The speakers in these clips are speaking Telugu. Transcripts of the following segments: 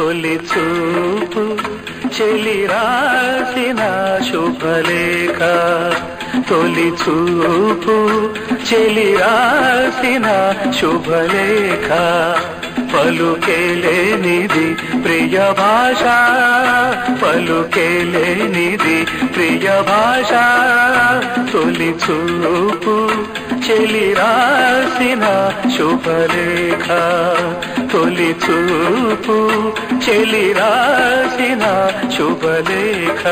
తొలి చూపు చెలి రాసిన శుభలేఖ తొలి చూపు చెలి రాసిన శుభలేఖ పలుకేలేనిది ప్రియ భాష పలుకేలేనిది ప్రియ భాష తొలి చూపు చెలి రాసిన శుభలేఖ తొలి చూపు చెలి రాసిన శుభలేఖ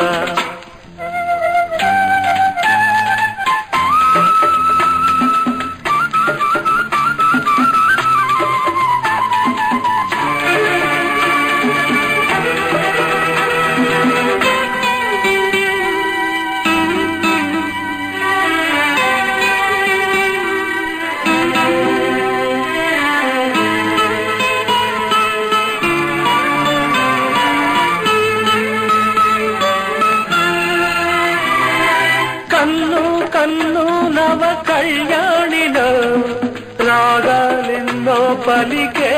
కన్ను కన్ను నవ కళ్యాణిలో రాగాలెన్నో పలికే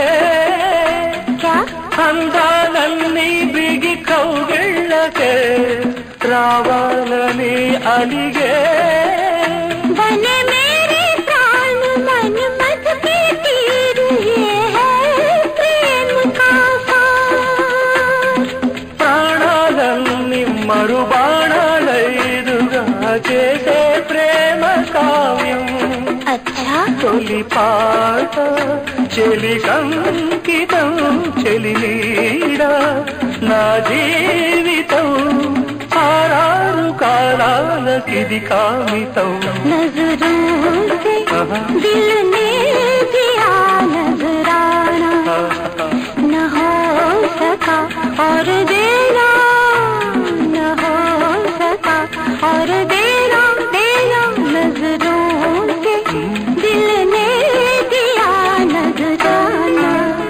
అందాలన్నీ బిగి కౌగిళ్ళకే రావాలని అలిగే बन मेरे प्राण मन मत के तीर ये है प्रेम का सार ప్రాణాలన్నీ మరుబాణాలైదుగా చేసే ప్రేమ కావ్యం अच्छा తొలి పాట చెలి కంకితం చెలి నీడ నా జీవితం ఆరారు కాలాలకిది కామితం नजरों से दिल ने दिया नजराना न हो सका और देना न हो सका और देना देना नजरों से दिल ने दिया नजराना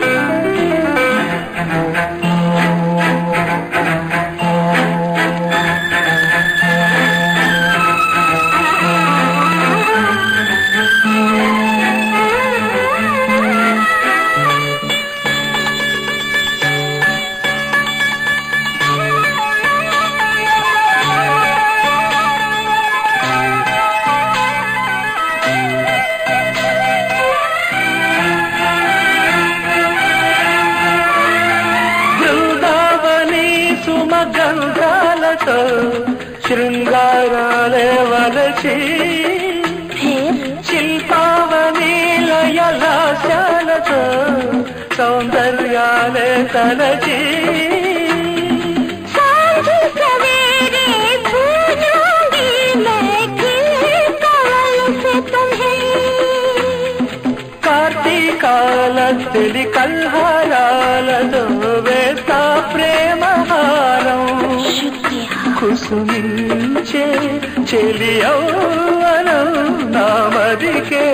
బృందావని సుమగంధాలతో శృంగారాలే వలచి फिर శిల్పావని లయలాశాలతో సౌందర్యాలే తలచి सांझ सवेरे पूजूंगी मैं खिले कमल से तुम्हें కార్తీకాల తెలి కల్హారాలతో వేస్తా ప్రేమహారం शुक्रिया కుసుమించే చెలియౌవనం నామదికే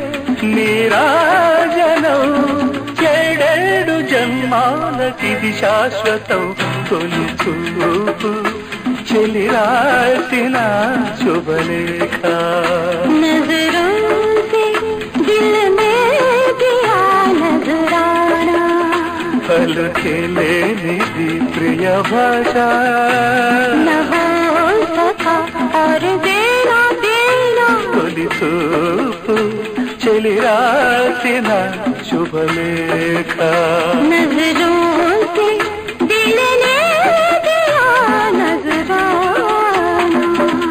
నీరాజనం ఏడేడు జన్మాలకిది శాశ్వతం తొలి చూపు చెలి రాసిన శుభలేఖ नजरों से दिल में दिया नजराना పలుకెలేనిది ప్రియ భాష न हो सका और देना देना తొలి చూపు చెలి రాసిన శుభలేఖ नजरों से दिल ने दिया नजराना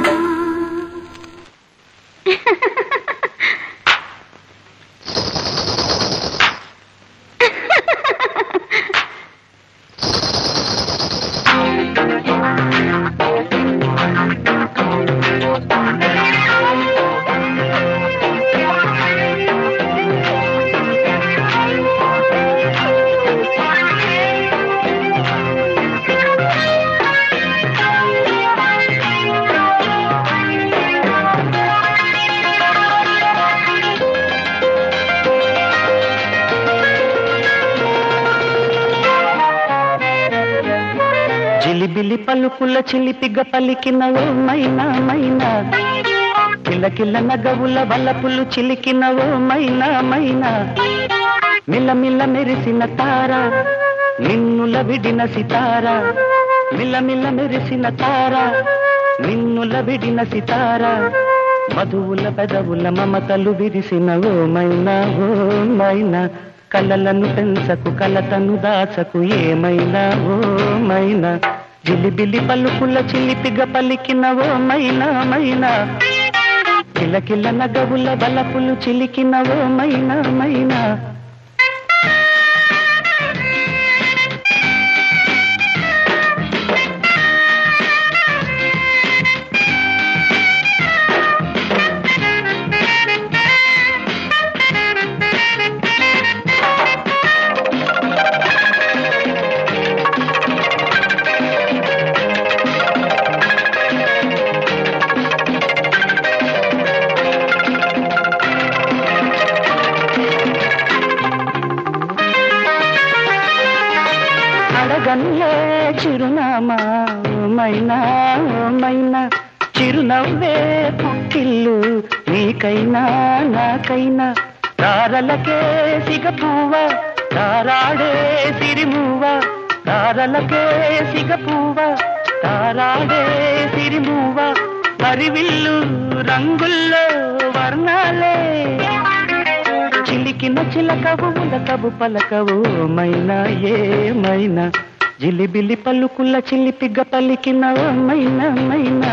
జిలిబిలి పలుకుల చిలిపిగ పలికిన ఓ మైనా మైనా కిలకిల నగవుల వలపులు చిలికిన ఓ మైనా మైనా మిల్ల మిల్ల మెరిసిన తార నిన్నుల విడిన సితార మిల్లమిల్ల మెరిసిన తార నిన్నుల విడిన సితార మధువుల పెదవుల మమతలు విరిసిన ఓమైనా ఓమైనా కలలను పెంచకు కలతను దాచకు ఏమైనా ఓమైనా జిలిబిలి పలుకుల చిలిపిగ పలికిన ఓమైనా మైనా కిలకిల నగవుల బలపులు చిలికిన ఓమైనా మైనా అడగన్లే చిరునామా మైనా మైనా చిరునవ్వే పుట్టిల్లు నీకైనా నాకైనా తారలకే సిగపువ్వ తారాడే సిరిమువ్వ తారలకే సిగపువ్వ తారాడే సిరిమువ్వ హరివిల్లు రంగుల్లో వర్ణాలే చిలికిన చిలకవు ఉలకవు పలకవు మైనా ఏమైనా జిలిబిలి పలుకుల చిలిపిగ పలికిన ఓ మైనా మైనా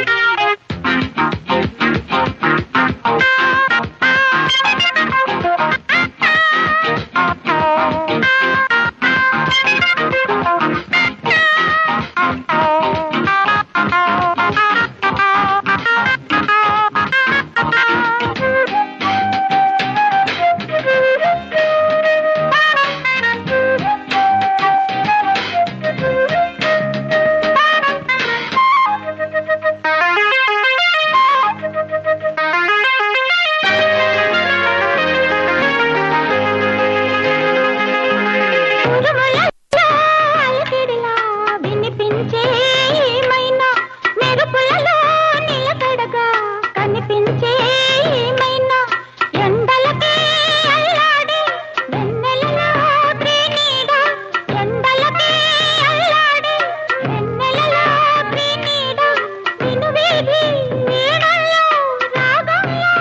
ఉరుములలో అలకిడిలా వినిపించే ఏమైనా మెరుపులలో నిలకడగా కనిపించే ఏమైనా ఎండలకే అల్లాడే వెన్నెలలో ప్రీనీడ ఎండలకే అల్లాడే వెన్నెలలో ప్రీనీడ వినువీధి వీణల్లో రాగంలో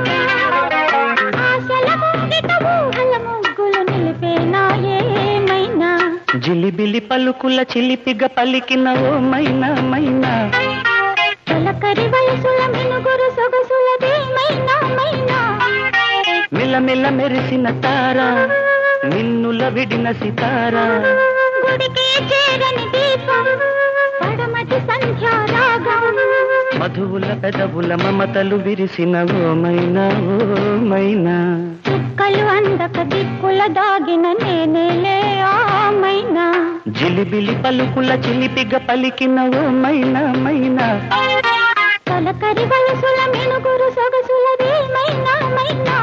ఆశల ముంగిట ఊహల ముగ్గులు నిలిపేనా ఏమైనా జిలిబిలి పలుకుల చిలిపిగ పలికిన ఓ మైనా మైనా తొలకరి వయసుల మినుగురు సొగసులదేమైనా మైనా మిలమిల మెరిసిన తార నిన్నుల విడిన సితార గుడికి చేరని దీపం పడమటి సంధ్యారాగం మధువుల పెదవుల మమతలు విరిసిన ఓ మైనా ఓ మైనా చుక్కలు అందక దిక్కుల దాగిన నేనేలే ఆమైనా జిలిబిలి పలుకుల చిలిపిగ పలికిన ఓ మైనా మైనా తొలకరి వయసుల మినుగురు సొగసులదేమైనా మైనా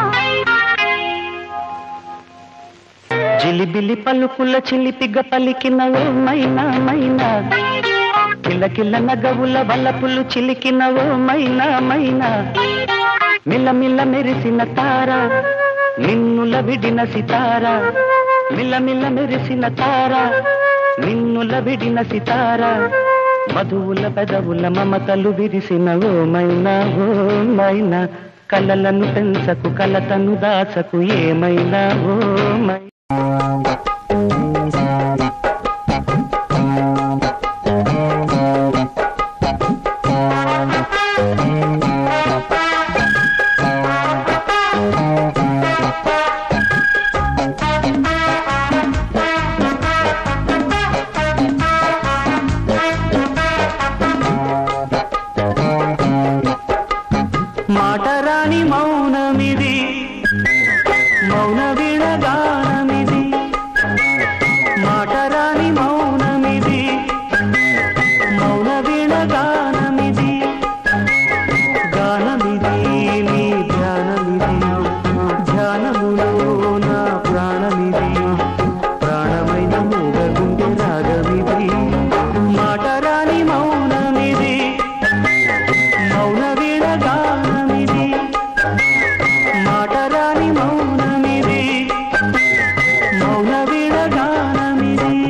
జిలిబిలి పలుకుల చిలిపిగ పలికిన ఓ మైనా మైనా కిలకిల నగవుల వలపులు చిలికిన ఓ మైనా మైనా మిలమిల మెరిసిన తార నిన్నుల విడిన సితార మిలమిల మెరిసిన తార నిన్నుల విడిన సితార మధువుల పెదవుల మమతలు విరిసిన ఓ మైనా ఓ మైనా కలలను పెంచకు కలతను దాచకు ఏమైనా ఓ మై మాటరాని మౌనమిది మౌన విడగానమిది మాటరాని మౌనమిది మౌన విడగానమిది గానమిది నీ ధ్యానమిది ధ్యానములో నా ప్రాణమిది ప్రాణమైన మూగగుండె రాగమిది మాటరాని మౌనమిది మౌన విడగానమిది మాటరాని మౌనమిది మౌన విడగానమిది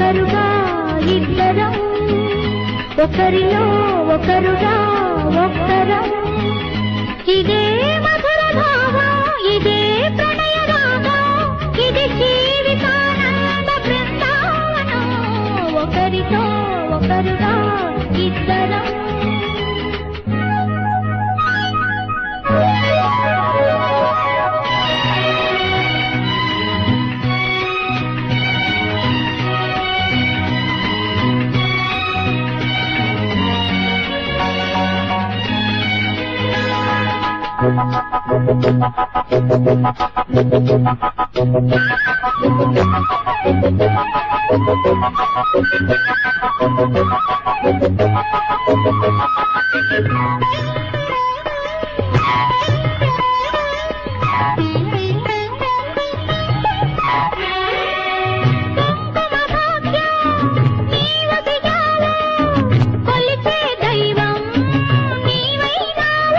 ఒకరుగా ఇద్దరం ఒకరిలో ఒకరుగా ఒక్కరం ఇదే మధుర భావం ఇదే ప్రణయ రాగం ఇది జీవితానంద బృందావనం ఒకరితో ఒకరుగా ఇద్దరం కొలిచే దైవం నీవైనావు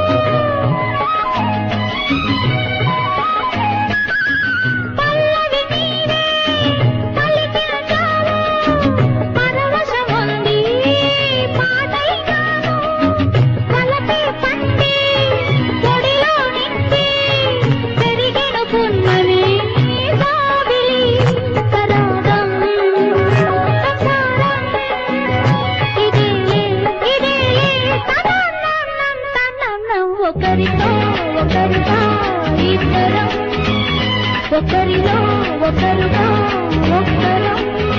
పల్లవి నీవే పలికించావు పరవశముంది పాటైనాను కలపే పండి పొడిలో నింపి పెరిగిన పున్నమి బావిలి కరాగం సంసారం ఇదే ఇదే తనన్నం తనన్నం ఒకరితో ఒకరుగా ఇద్దరం ఒకరిలో ఒకరుగా ఒక్కరం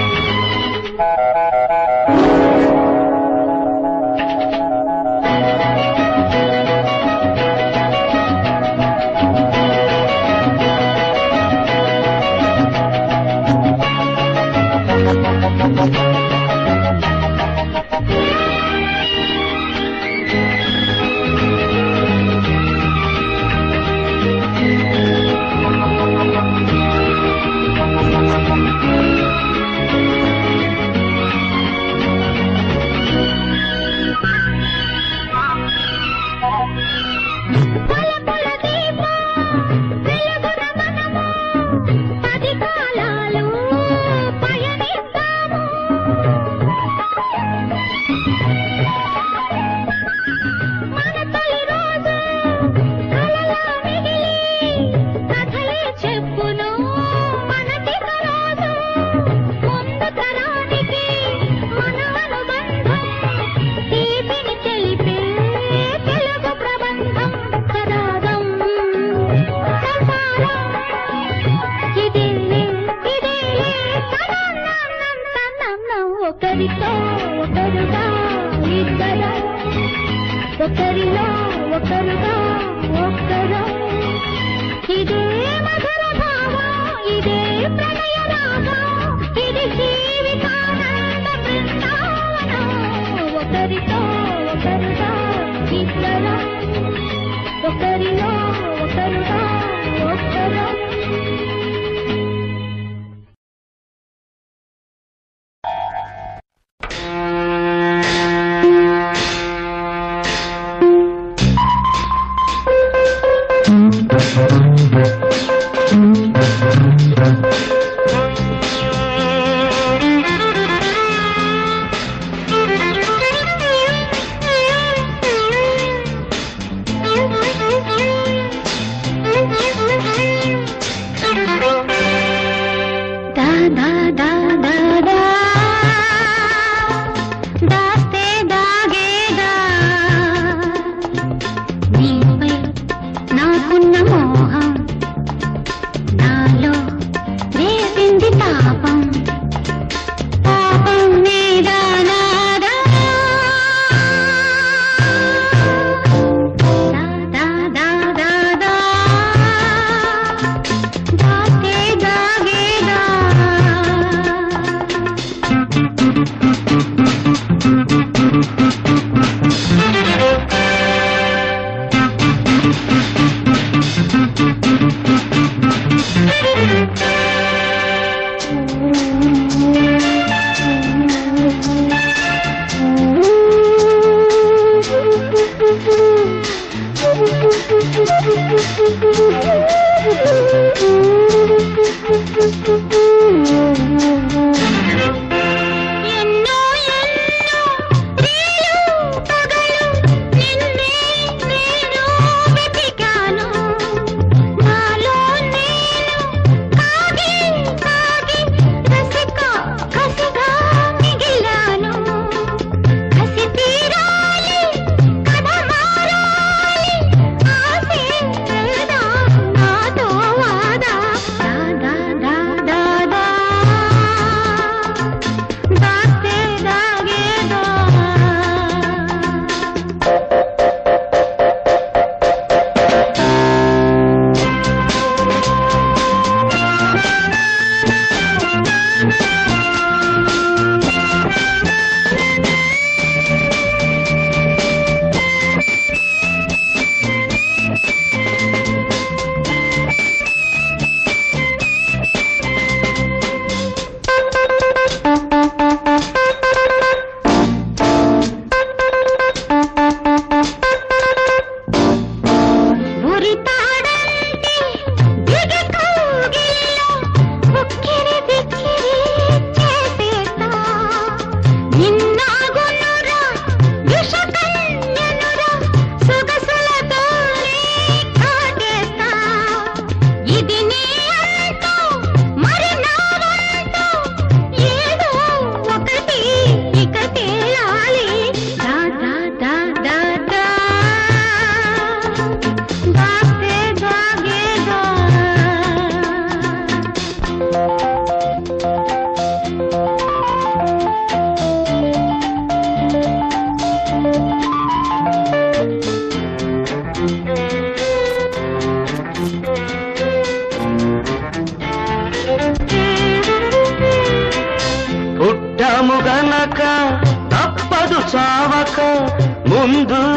పలపల దీపం వెలుగున మనము పది కాలాలు పయనిద్దాము మన తొలి రోజు కలలా మిగిలి కథలే చెప్పును మనటిక రోజు ముందు తరానికి మన అనుబంధం తీపిని తెలిపే తెలుగు ప్రబంధం కరాగం సంసారం ఇదే ఇదే తనన్నం తనన్నం ఒకరితో ఒకరుగా ఇద్దరం ఒకరిలో ఒకరుగా ఒక్కరం ఇదే మధుర భావం ఇదే ప్రణయ రాగం ఇది జీవితానంద బృందావనం ఒకరితో ఒకరుగా ఇద్దరం ఒకరిలో ఒకరుగా ఒక్కరం దా దా దా దా దా దాస్తే దాగేదా నీపై నాకున్న మోహం నాలో రేసింది తాపం పాపం మీద నాదా దా దా దా దా దాస్తే దాగేదా Thank you.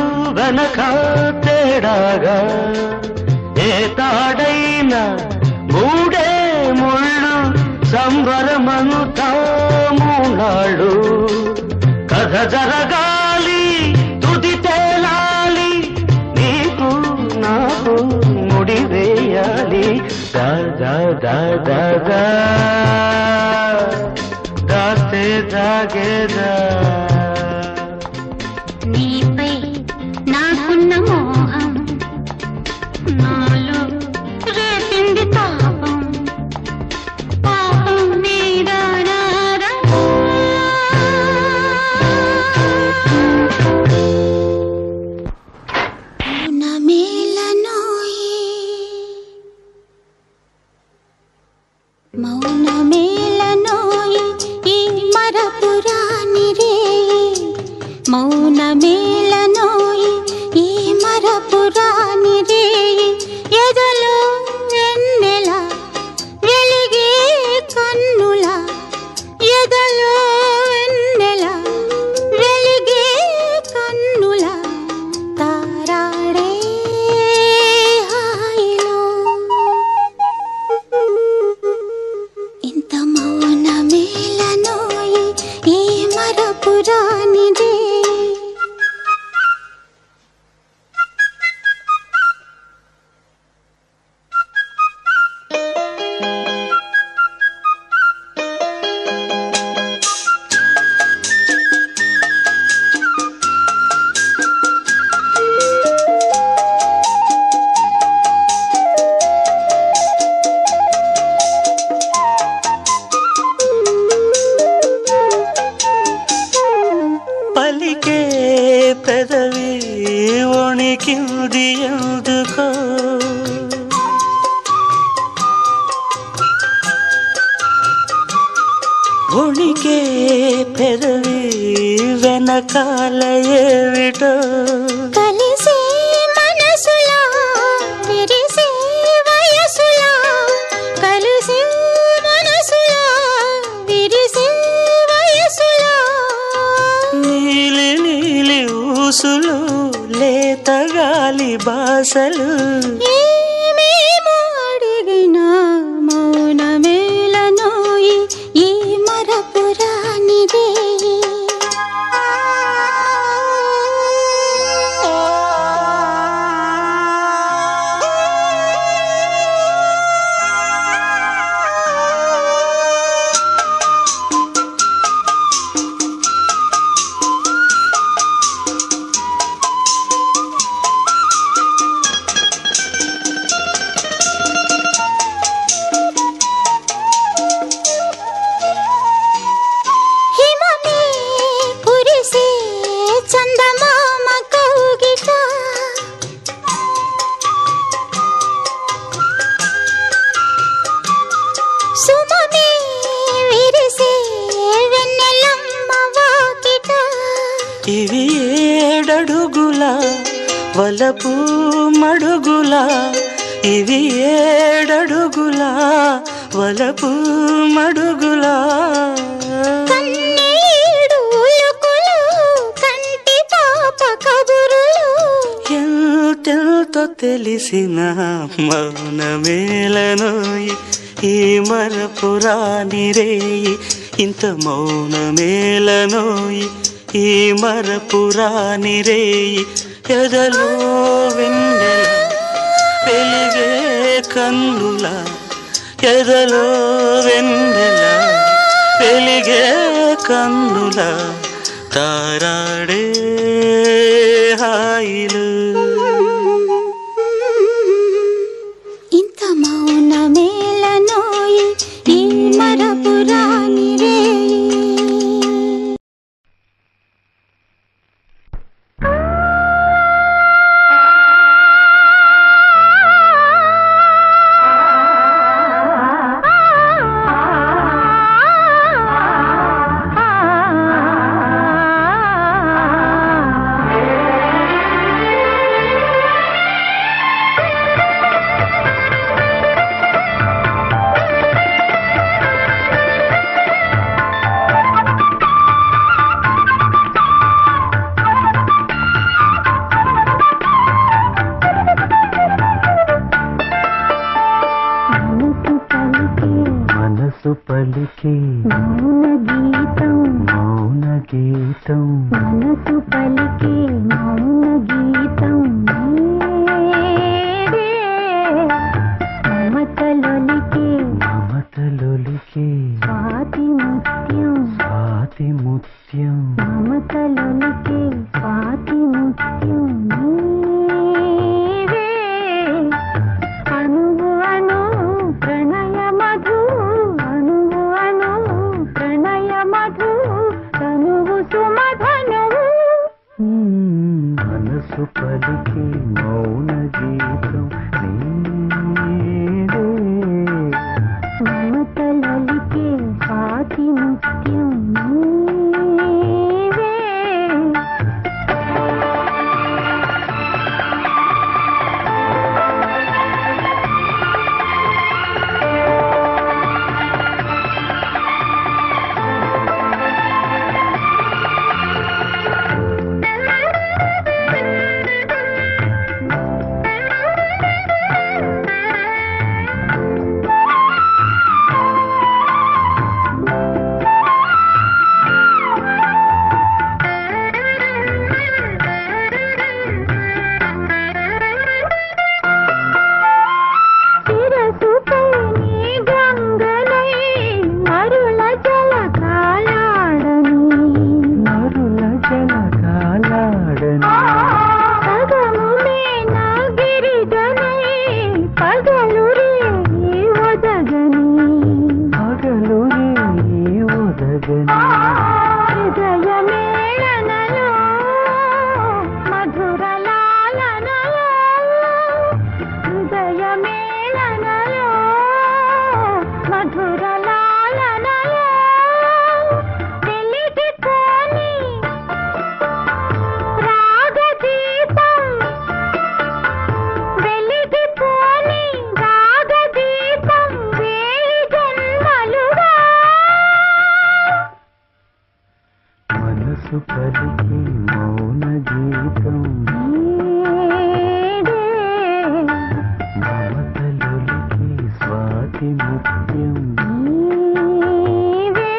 వెనక తేడాగా ఏ తాడైనా మూడే ముళ్ళు సంబరమంతా మూనాడు కథ జరగాలి తుది తేలాలి నీకు నాకు ముడి వేయాలి దా దా దా దా దా దాస్తే దాగేదా నీపై నాకున్న మోహం నాలో రేపింది తాపం పాపం మీద రారా. మౌనమేలనోయి ఈ మరపురాని రే మౌనమేలనోయి ఈ మరపురాని రే ఎదలో వెన్నెల వెలిగే కన్నుల ఎదలో వెన్నెల వెలిగే కన్నుల తారాడే హాయిలో ఇంత మౌనమేలనోయి ఈ మరపురానిదే పలికే పెదవి వణికింది ఎందుకో వణికే పెదవి వెనకాల ఏమిటో కలిసే మనసులా విరిసే వయసులా కలిసే మనసులా విరిసే వయసులా నీలి నీలి ఊసులు లేత గాలి బాసలు ఏమేమో అడిగినా మౌనమేలనోయి ఈ మరపురానిదే హిమమే కురిసే చందమామ కౌగిట సుమమే విరిసే వెన్నెలమ్మ వాకిట ఇవి ఏడడుగుల వలపు మడుగుల ఇవి ఏడడుగుల వలపు మడుగుల కన్నీడు ఉలుకులు కంటి పాప కబురులు ఎంతెంతో తెలిసిన మౌనమేలనోయి ఈ మరపురాని రేయి ఇంత మౌనమేలనోయి ఈ మరపురాని రేయి ఎదలో వెన్నెల వెలిగే కన్నుల ఎదలో వెన్నెల వెలిగే కన్నుల తారాడే హాయిలు ఇంత మౌనమేలనోయి ఈ మరపురాని రే ఆ పలికే మౌన గీతం మౌన గీతం మనసు పలికే మౌన గీతం నీవే. మమతలొలికే మమతలొలికే స్వాతి ముత్యం స్వాతి ముత్యం మమతలొలికే స్వాతి ముత్యం నీవే. అణువు అణు ప్రణయ మధు అణువు అణు ప్రణయ మధు తనువు సుమధనువు మనసు పలికే మౌన గీతం నీవే మమతలొలికే స్వాతి ముత్యం నీవే శిరసుపై నీ గంగలై మరుల జల కాలాడని మరుల జలకాలాడని సగమునే నా గిరిజనై పగలు రే ఒదగని పగలు రే ఒదగని హృదయ మేళనలో మధుర లాలనలో హృదయ మేళనలో మధుర లాలనలో వెలిగిపోని రాగదీపం వెలిగిపోని రాగదీపం వేయి జన్మలుగా మనసు పలికే మౌన గీతం నీడే మమతలొలికే స్వాతి ముత్యం నీవే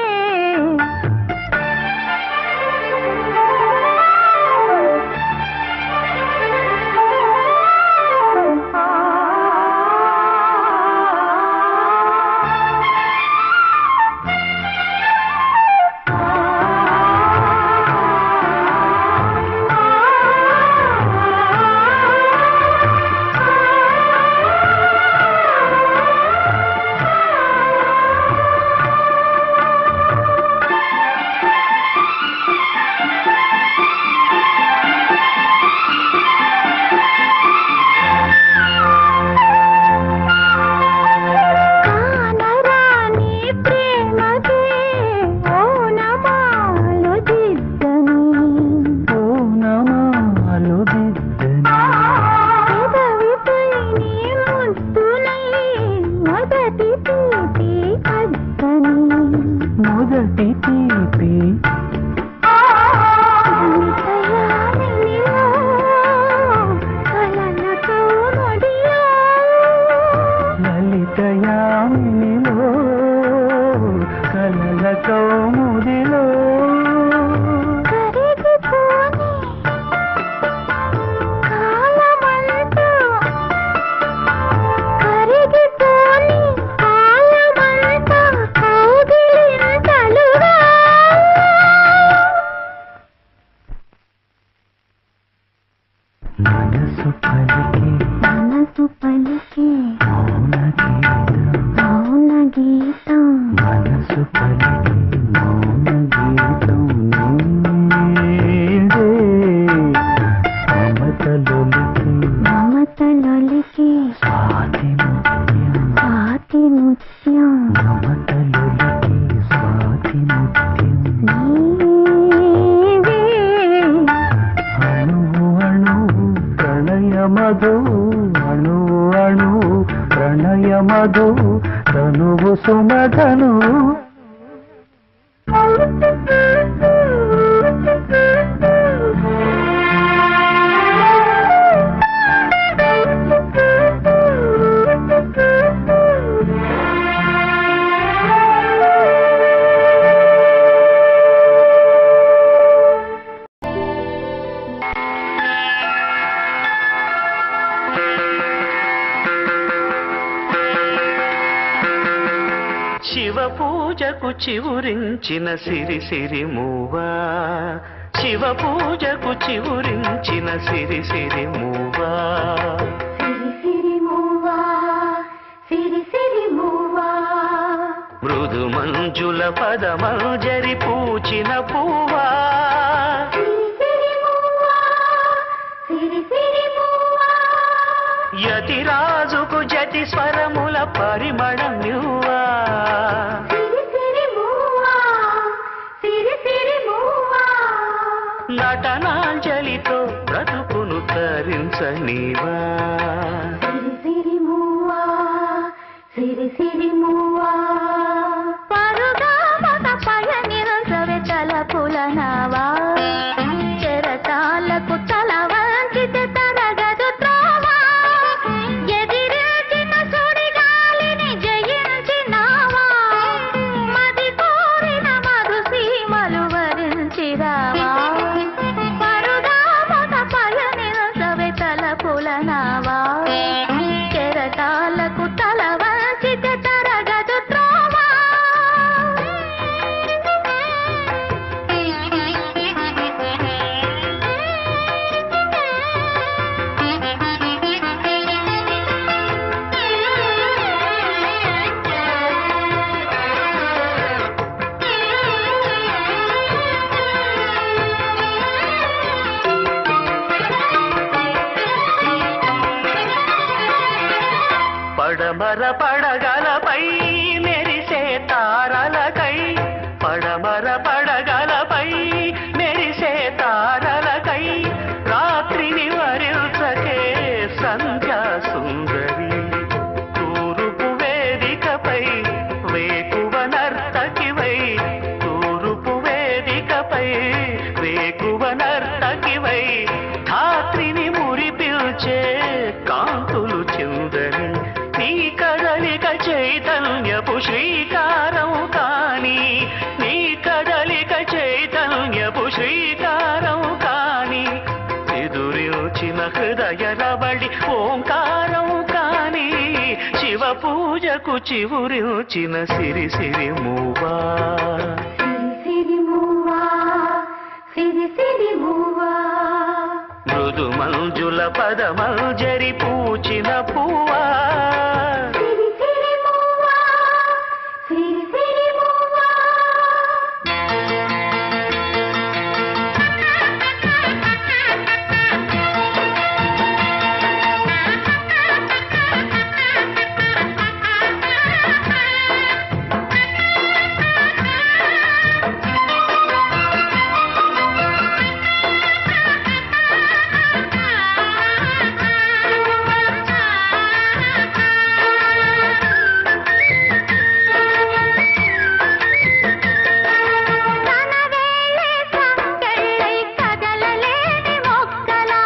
కానరాని ప్రేమకే ఓనమాలు దిద్దని పూనమాలు దిద్దని పెదవిపై నీ ముద్దునై మొదటి తీపి అద్దని మొదటి తీపి నితయానిలో కలల కౌముడిలో లలితయామినిలో కలల కౌముదిలో కరిగిపోని కాలమంతా కరిగిపోని కాలమంతా కౌగిలింతలుగా మనసు పలికే మనసు పలికే మౌన గీతం మౌన గీతం మనసు పలికే మౌన గీతం నీదే మమతలొలికే మమతలొలికే స్వాతి ముత్యం స్వాతి ముత్యం మమతలొలికే స్వాతి ముత్యం నీవే అణువు అణువు ప్రణయ మధు అణువు అణువు ప్రణయ మధు తనువు సుమధను Thank you. పూజకు చివురించిన సిరి సిరి మూవా శివ పూజకు చివురించిన సిరి సిరి మూవా సిరి సిరి మూవా సిరి సిరి మూవా మృదు మంజుల పదమంజరి పూచిన పూవా సిరి సిరి మూవా సిరి సిరి మూవా యతిరాజుకు జతి స్వరముల పరిమళం నువ్వా సిరి సిరి మూవా సిరి సిరి మూవా నటనాంజలితో బ్రతుకును తరించనివా సిరి సిరి మూవా సిరి సిరి మూవా పరుగా మగ పయనిరసవే తలపుల నావా చెరటాలకు తల వంచితే తరగదు త్రోవా ఎదిరించిన సుడిగాలిని జయించినావా మది కోరిన మధు సీమలు వరించిరావా పరుగా మగ పయనిరసవే తలపుల నావా కెరటాలకు తల వంచితే తరగదు త్రోవా పడమర పడగలపై మెరిసే తారలకై పడమర పడగలపై మెరిసే తారలకై రాత్రిని వరించకే సంధ్యా సుందరి తూరుపు వేదికపై వేకువ నర్తకివై తూరుపు వేదికపై వేకువ నర్తకివై ధాత్రిని మురిపిల్చే కాంతులు చిందని నీ కదలిక చైతన్యపు శ్రీకారం కాని నీ కదలిక చైతన్యపు శ్రీకారం కాని ఎదురిచిన హృదయ రబడి ఓంకారం కాని శివ పూజకు చివురిచిన సిరి సిరి మూవా సిరి సిరి మూవా సిరి సిరి మూవా మృదు మంజుల పదమంజరి పూచిన పువ్వా సిరి సిరి మూవా సిరి సిరి మూవా తనవేళే సంకెళ్ళై కదలలేని మొక్కలా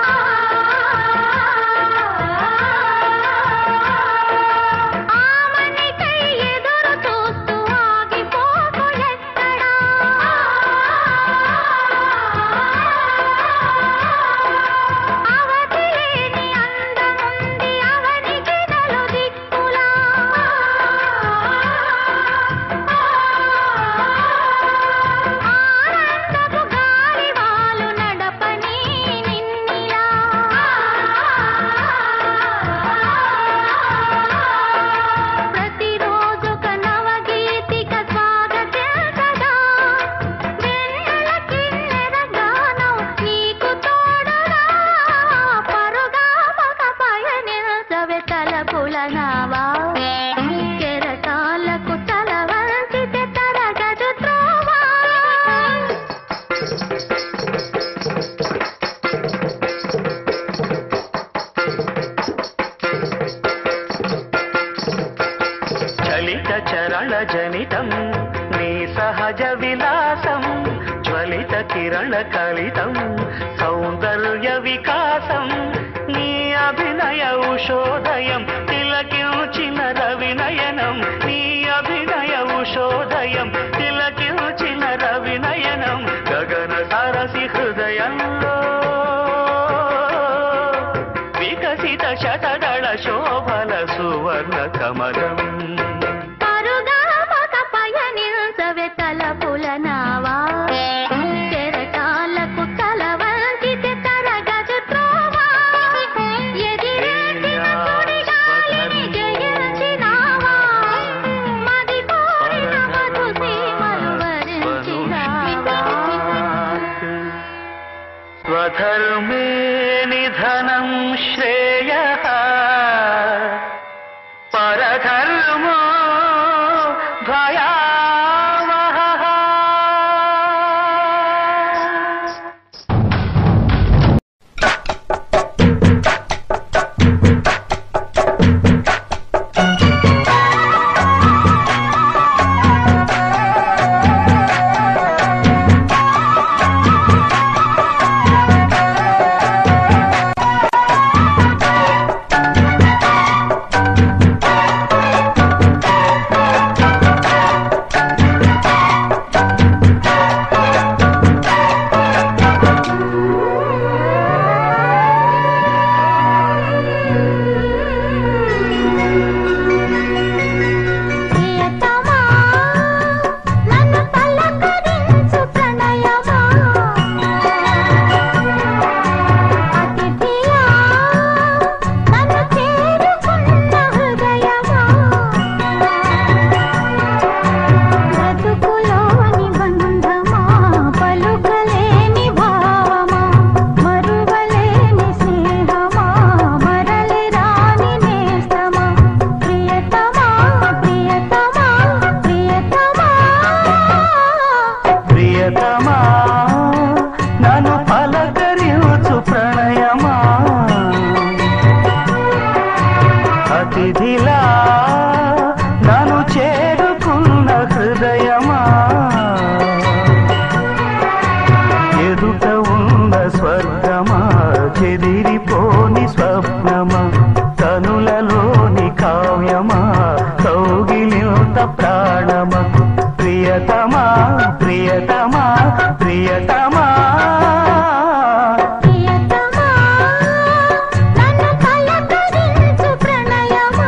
ఆమనికై ఎదురు చూస్తూ ఆగిపోకు ఎక్కడా అవధి లేని అందముంది అవనికి నలు దిక్కులా ఆనందపు గాలివాలు నడపని నిన్నిలా ప్రతిరోజొక నవగీతిక స్వాగతించగా వెన్నెల కిన్నెర గానం నీకు తోడుగా పరుగా ఒక పయనించవే తలపుల నావా కెరటాలకు తల వంచితే తరగదు త్రోవా చలిత చరణ జనితం నీ సహజ విలాసం జ్వలిత కిరణ కలితం సౌందర్య వికాసం నీ అభినయ ఉషోదయం తిలకించిన రవినయనం నీ అభినయ ఉషోదయం తిలకించిన రవినయనం గగన సరసి హృదయంలో వికసిత శతదళ శోభల సువర్ణ కమలం పరుగా ఒక శ్రేయ పరధర్మో భయావహ ప్రియతమా నన్ను పలకరించు ప్రణయమా అతిథియా నన్ను చేరుకున్న హృదయమా బ్రతుకులోని బంధమా పలుకలేని భావమా మరువలేని స్నేహమా మరలి రాని నేస్తమా ప్రియతమా ప్రియతమా ప్రియతమా ప్రియతమా నన్ను పలకరించు ప్రణయమా అతిథిలా నన్ను చేరుకున్న హృదయమా ఎదుట ఉన్న స్వర్గమా చెదిరిపోని స్వప్నమా తనులలోని కావ్యమా కౌగిలింత ప్రాణమా ప్రియతమా ప్రియతమా ప్రియతమా ప్రియతమా నన్ను పలకరించు ప్రణయమా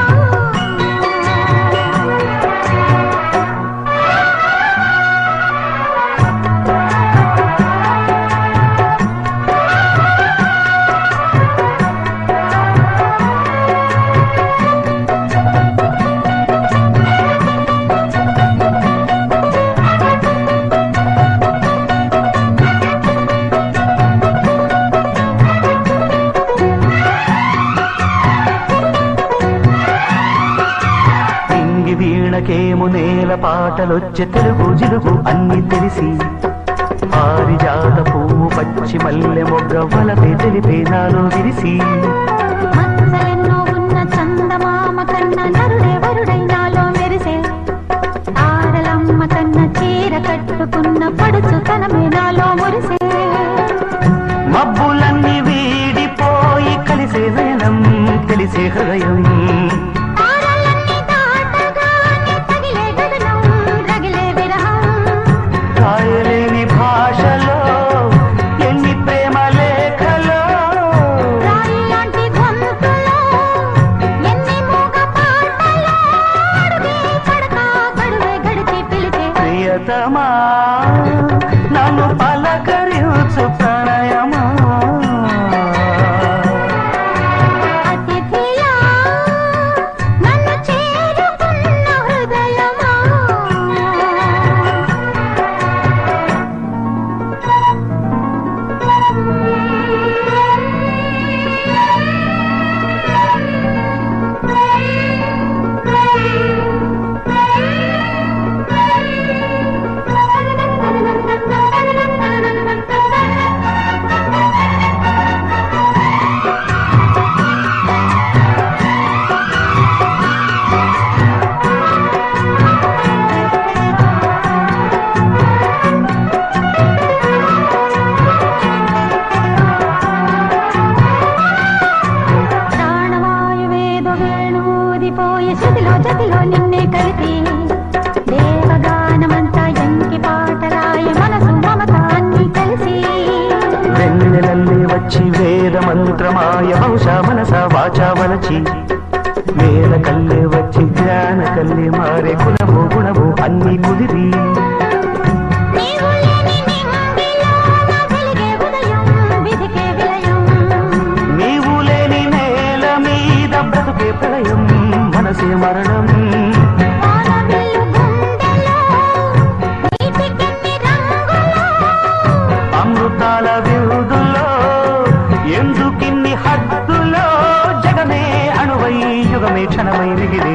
ఇంగి వీణకేము నేల పాటలొచ్చే తెలుగు జిలుగు అన్ని తెలిసి పారిజాత పువ్వు పచ్చి మల్లె మొగ్గ వలపే తెలిపే నాలో విరిసి మచ్చలెన్నో ఉన్న చందమామ కన్న నరుడే వరుడై నాలో మెరిసే ఆడలమ్మ కన్న చీర కట్టుకున్న పడుచు తనమే నాలో మురిసే మబ్బులన్నీ వీడిపోయి కలిసే నయనం తెలిసే హృదయం తారలన్నీ దాటగానే తగిలే గగనం రగిలే విరహం రాయలేని భాషలో ఎన్ని ప్రేమ లేఖలో రాయి లాంటి గొంతులో ఎన్ని మూగ పాటలో అడుగే పడక గడువే గడిచి పిలిచే ప్రియతమా నన్ను పలకరించు ప్రణయమా అతిథియా నన్ను చేరుకున్న హృదయమా ప్రాణవాయువేదో వేణూదిపోయే శృతిలో జతిలో నిన్నే కలిపి దేవగానమంతా ఎంకి పాటరాయ మనసు మమత అన్ని కలిసి వెన్నెలల్లి వచ్చి వేద మంత్రమాయ బహుశా మనస వాచా వలచి వేద కల్లే వచ్చి జ్ఞాన కల్లే మారే కులము గుణము అన్ని కుదిరి నీవు లేని నింగిలోన వెలిగే ఉదయం విధికే విలయం నీవు లేని నేల మీద బ్రతుకే ప్రళయం మనసే మరణం వానవిల్లు గుండెలో నీటికెన్ని రంగులో అమృతాల విరుదుల్లో ఎందుకిన్ని హద్దులో విరిగి